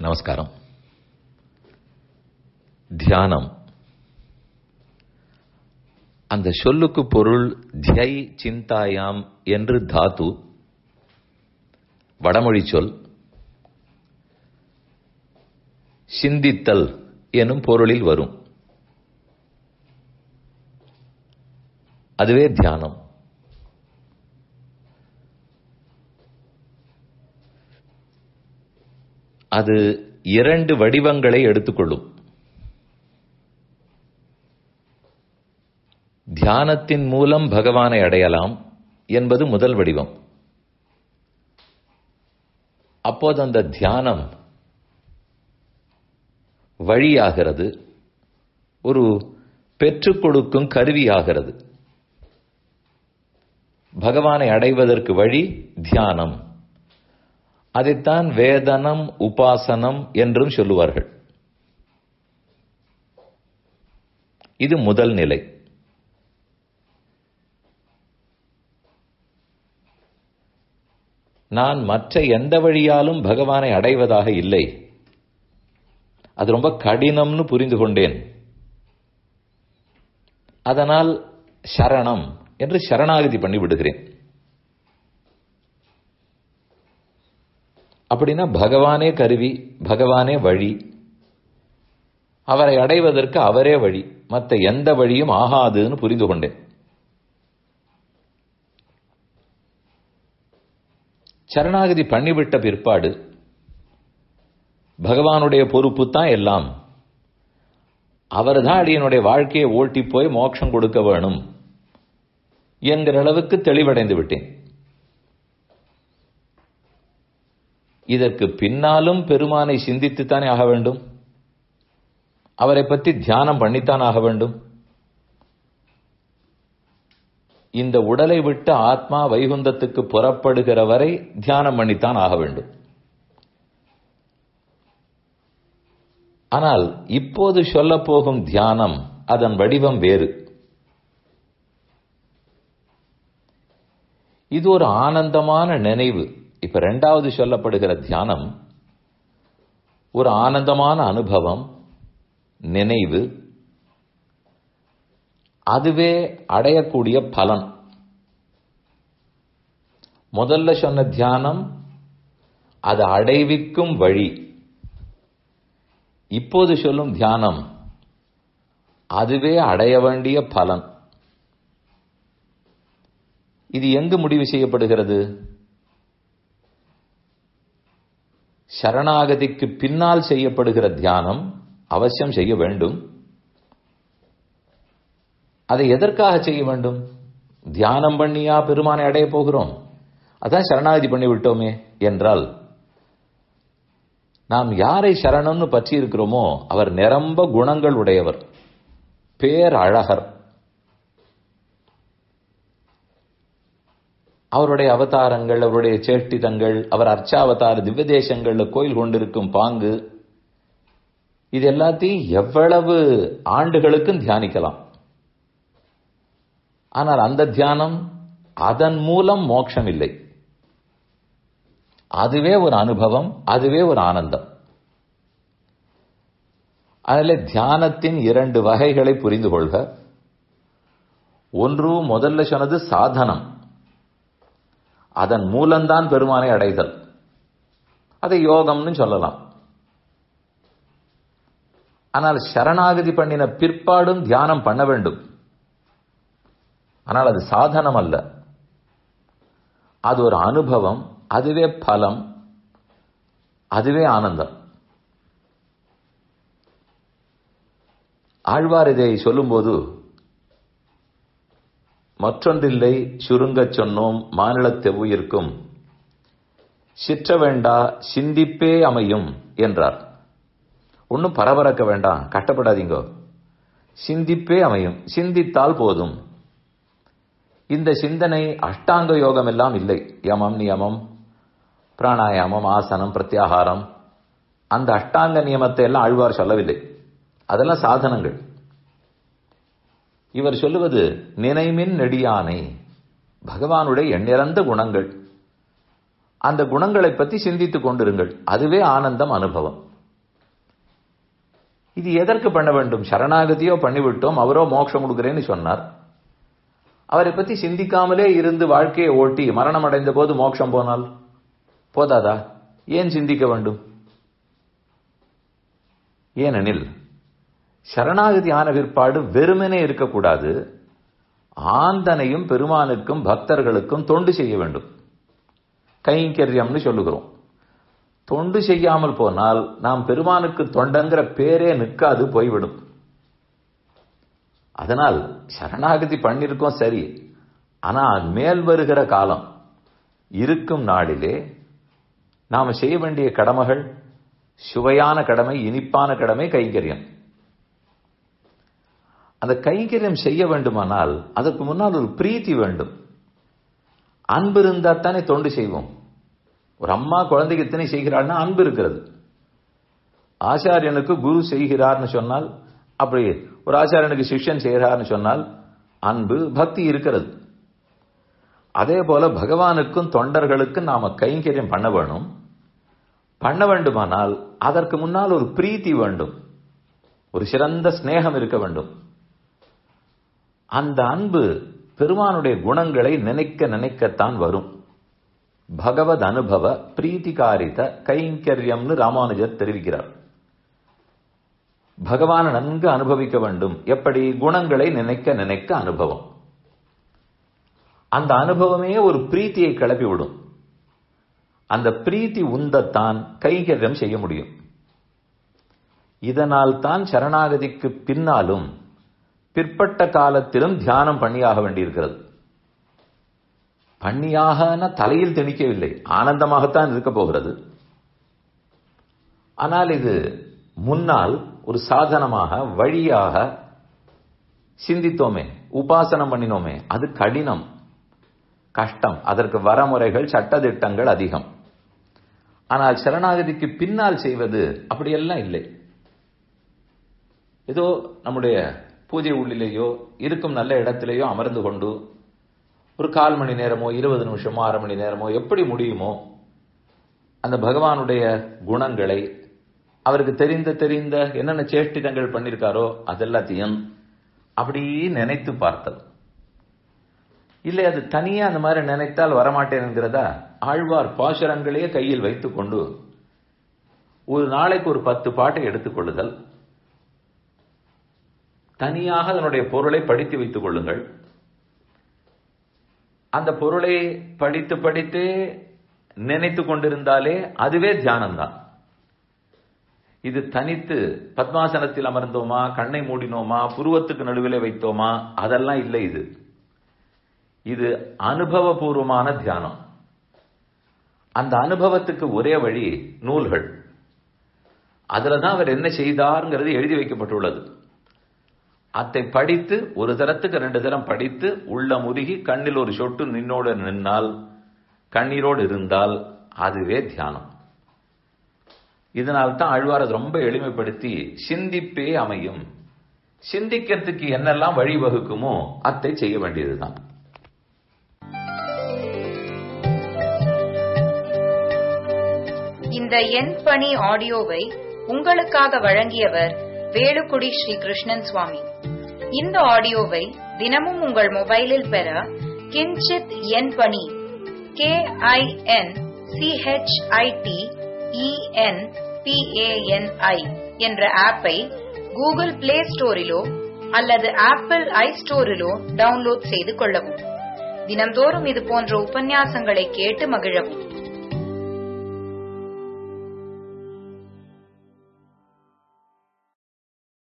நமஸ்காரம் தியானம் அந்த சொல்லுக்கு பொருள் தியை சிந்தாயாம் என்று தாத்து வடமொழி சொல் சிந்தித்தல் எனும் பொருளில் வரும் அதுவே தியானம் அது இரண்டு வடிவங்களை எடுத்துக்கொள்ளும் தியானத்தின் மூலம் பகவானை அடையலாம் என்பது முதல் வடிவம் அப்போது அந்த தியானம் வழியாகிறது ஒரு பெற்றுக் கொடுக்கும் கருவியாகிறது பகவானை அடைவதற்கு வழி தியானம் அதைத்தான் வேதனம் உபாசனம் என்றும் சொல்லுவார்கள் இது முதல் நிலை நான் மற்ற எந்த வழியாலும் பகவானை அடைவதாக இல்லை அது ரொம்ப கடினம்னு புரிந்து கொண்டேன் அதனால் சரணம் என்று சரணாகதி பண்ணி விடுகிறேன் அப்படின்னா பகவானே கருவி பகவானே வழி அவரை அடைவதற்கு அவரே வழி மற்ற எந்த வழியும் ஆகாதுன்னு புரிந்து கொண்டேன் சரணாகதி பண்ணிவிட்ட பிற்பாடு பகவானுடைய பொறுப்பு தான் எல்லாம் அவர் தான் அடியனுடைய வாழ்க்கையை ஓட்டி போய் மோட்சம் கொடுக்க வேணும் என்கிற அளவுக்கு தெளிவடைந்து விட்டேன் இதற்கு பின்னாலும் பெருமானை சிந்தித்துத்தானே ஆக வேண்டும் அவரை பற்றி தியானம் பண்ணித்தான் ஆக வேண்டும் இந்த உடலை விட்டு ஆத்மா வைகுந்தத்துக்கு புறப்படுகிற வரை தியானம் பண்ணித்தான் ஆக வேண்டும் ஆனால் இப்போது சொல்ல போகும் தியானம் அதன் வடிவம் வேறு இது ஒரு ஆனந்தமான நினைவு இப்ப ரெண்டாவது சொல்லப்படுகிற தியானம் ஒரு ஆனந்தமான அனுபவம் நினைவு அதுவே அடையக்கூடிய பலன் முதல்ல சொன்ன தியானம் அது அடைவிக்கும் வழி இப்போது சொல்லும் தியானம் அதுவே அடைய வேண்டிய பலன் இது எங்கு முடிவு செய்யப்படுகிறது சரணாகதிக்கு பின்னால் செய்யப்படுகிற தியானம் அவசியம் செய்ய வேண்டும் அதை எதற்காக செய்ய வேண்டும் தியானம் பண்ணியா பெருமானை அடைய போகிறோம் அதான் சரணாகதி பண்ணி விட்டோமே என்றால் நாம் யாரை சரணம்னு பற்றி இருக்கிறோமோ அவர் நிரம்ப குணங்கள் உடையவர் பேர் அழகர் அவருடைய அவதாரங்கள் அவருடைய சேஷ்டிதங்கள் அவர் அர்ச்சாவதார திவ்ய தேசங்கள்ல கோயில் கொண்டிருக்கும் பாங்கு இது எல்லாத்தையும் எவ்வளவு ஆண்டுகளுக்கும் தியானிக்கலாம் ஆனால் அந்த தியானம் அதன் மூலம் மோட்சம் இல்லை அதுவே ஒரு அனுபவம் அதுவே ஒரு ஆனந்தம் அதில் தியானத்தின் இரண்டு வகைகளை புரிந்து கொள்க ஒன்று முதல்ல சொன்னது சாதனம் அதன் மூலம்தான் பெருமானை அடைதல் அதை யோகம்னு சொல்லலாம் ஆனால் சரணாகதி பண்ணின பிற்பாடும் தியானம் பண்ண வேண்டும் ஆனால் அது சாதனம் அல்ல அது ஒரு அனுபவம் அதுவே பலம் அதுவே ஆனந்தம் ஆழ்வார் இதை சொல்லும்போது மற்றொன்றில்லை சுருங்கச் சொன்னோம் மாநிலத்தெவ்வுயிர்க்கும் சிற்ற வேண்டா சிந்திப்பே அமையும் என்றார் ஒன்றும் பரபரக்க வேண்டாம் கட்டப்படாதீங்கோ சிந்திப்பே அமையும் சிந்தித்தால் போதும் இந்த சிந்தனை அஷ்டாங்க யோகம் எல்லாம் இல்லை யமம் நியமம் பிராணாயாமம் ஆசனம் பிரத்யாகாரம் அந்த அஷ்டாங்க நியமத்தை எல்லாம் ஆழ்வார் சொல்லவில்லை அதெல்லாம் சாதனங்கள் இவர் சொல்லுவது நினைமின் நெடியானை பகவானுடைய எண்ணிறந்த குணங்கள் அந்த குணங்களை பற்றி சிந்தித்துக் கொண்டிருங்கள் அதுவே ஆனந்தம் அனுபவம் இது எதற்கு பண்ண வேண்டும் சரணாகதியோ பண்ணிவிட்டோம் அவரோ மோட்சம் கொடுக்கிறேன்னு சொன்னார் அவரை பத்தி சிந்திக்காமலே இருந்து வாழ்க்கையை ஓட்டி மரணம் அடைந்த போது மோட்சம் போனால் போதாதா ஏன் சிந்திக்க வேண்டும் ஏனெனில் சரணாகதி ஆன பிற்பாடு வெறுமனே இருக்கக்கூடாது ஆந்தனையும் பெருமானுக்கும் பக்தர்களுக்கும் தொண்டு செய்ய வேண்டும் கைங்கரியம்னு சொல்லுகிறோம் தொண்டு செய்யாமல் போனால் நாம் பெருமானுக்கு தொண்டங்கிற பேரே நிற்காது போய்விடும் அதனால் சரணாகதி பண்ணிருக்கோம் சரி ஆனால் மேல் வருகிற காலம் இருக்கும் நாளிலே நாம செய்ய வேண்டிய கடமைகள் சுவையான கடமை இனிப்பான கடமை கைங்கரியம் அந்த கைங்கரியம் செய்ய வேண்டுமானால் அதற்கு முன்னால் ஒரு பிரீத்தி வேண்டும் அன்பு இருந்தா தானே தொண்டு செய்வோம் ஒரு அம்மா குழந்தைக்கு இத்தனை செய்கிறாள்னா அன்பு இருக்கிறது ஆச்சாரியனுக்கு குரு செய்கிறார்னு சொன்னால் அப்படி ஒரு ஆச்சாரியனுக்கு சிஷ்யன் செய்கிறார்னு சொன்னால் அன்பு பக்தி இருக்கிறது அதே போல பகவானுக்கும் தொண்டர்களுக்கும் நாம கைங்கரியம் பண்ண வேணும் பண்ண வேண்டுமானால் அதற்கு முன்னால் ஒரு பிரீத்தி வேண்டும் ஒரு சிறந்த ஸ்நேகம் இருக்க வேண்டும் அந்த அன்பு பெருமானுடைய குணங்களை நினைக்க நினைக்கத்தான் வரும் பகவத் அனுபவ பிரீத்திகாரித கைங்கரியம்னு ராமானுஜர் தெரிவிக்கிறார் பகவான் நன்கு அனுபவிக்க வேண்டும் எப்படி குணங்களை நினைக்க நினைக்க அனுபவம் அந்த அனுபவமே ஒரு பிரீத்தியை கிளப்பிவிடும் அந்த பிரீத்தி உந்தத்தான் கைகரியம் செய்ய முடியும் இதனால் தான் சரணாகதிக்கு பின்னாலும் பிற்பட்ட காலத்திலும் தியானம் பண்ணியாக வேண்டியிருக்கிறது பண்ணியாக தலையில் திணிக்கவில்லை ஆனந்தமாகத்தான் இருக்க போகிறது ஆனால் இது முன்னால் ஒரு சாதனமாக வழியாக சிந்தித்தோமே உபாசனம் பண்ணினோமே அது கடினம் கஷ்டம் அதற்கு வரமுறைகள் சட்டதிட்டங்கள் அதிகம் ஆனால் சரணாகதிக்கு பின்னால் செய்வது அப்படியெல்லாம் இல்லை ஏதோ நம்முடைய பூஜை உள்ளிலேயோ இருக்கும் நல்ல இடத்திலேயோ அமர்ந்து கொண்டு ஒரு கால் மணி நேரமோ இருபது நிமிஷமோ அரை மணி நேரமோ எப்படி முடியுமோ அந்த பகவானுடைய குணங்களை அவருக்கு தெரிந்த தெரிந்த என்னென்ன சேஷ்டிதங்கள் பண்ணியிருக்காரோ அதெல்லாத்தையும் அப்படி நினைத்து பார்த்தல் இல்லை அது தனியா அந்த மாதிரி நினைத்தால் வரமாட்டேன் என்கிறதா ஆழ்வார் பாசுரங்களையே கையில் வைத்துக் கொண்டு ஒரு நாளைக்கு ஒரு பத்து பாட்டை எடுத்துக்கொள்ளுதல் தனியாக அதனுடைய பொருளை படித்து வைத்துக் கொள்ளுங்கள் அந்த பொருளை படித்து படித்து நினைத்து கொண்டிருந்தாலே அதுவே தியானம்தான் இது தனித்து பத்மாசனத்தில் அமர்ந்தோமா கண்ணை மூடினோமா புருவத்துக்கு நடுவிலே வைத்தோமா அதெல்லாம் இல்லை இது இது அனுபவபூர்வமான தியானம் அந்த அனுபவத்துக்கு ஒரே வழி நூல்கள் அதுலதான் அவர் என்ன செய்தார்ங்கிறது எழுதி வைக்கப்பட்டுள்ளது அதை படித்து ஒரு தரத்துக்கு ரெண்டு தரம் படித்து உள்ள முருகி கண்ணில் ஒரு சொட்டு நின்னோடு நின்னால் கண்ணீரோடு இருந்தால் அதுவே தியானம் இதனால் தான் ஆழ்வார் அதை ரொம்ப எளிமைப்படுத்தி சிந்திப்பே அமையும் சிந்திக்கிறதுக்கு என்னெல்லாம் வழிவகுக்குமோ அதை செய்ய வேண்டியதுதான் இந்த எண் பணி ஆடியோவை உங்களுக்காக வழங்கியவர் வேலுக்குடி ஸ்ரீ கிருஷ்ணன் சுவாமி இந்த ஆடியோவை தினமும் உங்கள் மொபைலில் பெற கிஞ்சித் எண் பணி கே ஐ என் சிஹெச்ஐடி இஎன் பிஏஎன்ஐ என்ற ஆப்பை கூகுள் பிளே ஸ்டோரிலோ அல்லது ஆப்பிள் ஐ ஸ்டோரிலோ டவுன்லோட் செய்து கொள்ளவும் தினம்தோறும் இது போன்ற உபன்யாசங்களை கேட்டு மகிழவும்